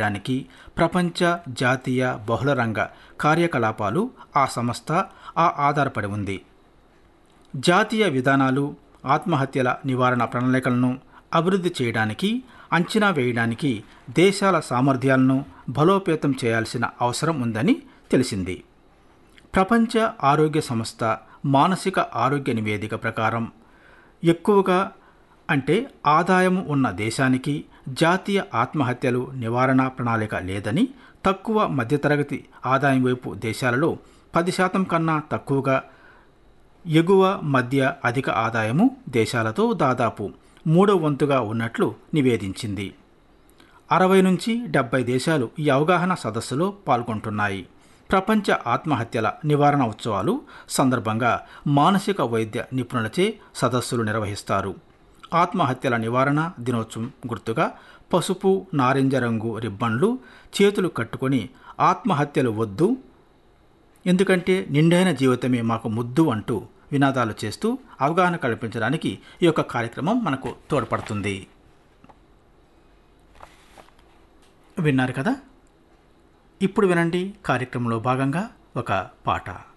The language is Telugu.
చేయడానికి ప్రపంచ జాతీయ బహుళరంగ కార్యకలాపాలు ఆ సంస్థ ఆ ఆధారపడి ఉంది జాతీయ విధానాలు ఆత్మహత్యల నివారణ ప్రణాళికలను అభివృద్ధి చేయడానికి అంచనా వేయడానికి దేశాల సామర్థ్యాలను బలోపేతం చేయాల్సిన అవసరం ఉందని తెలిసింది ప్రపంచ ఆరోగ్య సంస్థ మానసిక ఆరోగ్య నివేదిక ప్రకారం ఎక్కువగా అంటే ఆదాయం ఉన్న దేశానికి జాతీయ ఆత్మహత్యలు నివారణ ప్రణాళిక లేదని తక్కువ మధ్యతరగతి ఆదాయం వైపు దేశాలలో పది శాతం కన్నా తక్కువగా ఎగువ మధ్య అధిక ఆదాయము దేశాలతో దాదాపు మూడో వంతుగా ఉన్నట్లు నివేదించింది అరవై నుంచి డెబ్బై దేశాలు ఈ అవగాహన సదస్సులో పాల్గొంటున్నాయి ప్రపంచ ఆత్మహత్యల నివారణ ఉత్సవాలు సందర్భంగా మానసిక వైద్య నిపుణులచే సదస్సులు నిర్వహిస్తారు ఆత్మహత్యల నివారణ దినోత్సవం గుర్తుగా పసుపు నారింజ రంగు రిబ్బన్లు చేతులు కట్టుకొని ఆత్మహత్యలు వద్దు ఎందుకంటే నిండైన జీవితమే మాకు ముద్దు అంటూ వినాదాలు చేస్తూ అవగాహన కల్పించడానికి ఈ యొక్క కార్యక్రమం మనకు తోడ్పడుతుంది విన్నారు కదా ఇప్పుడు వినండి కార్యక్రమంలో భాగంగా ఒక పాట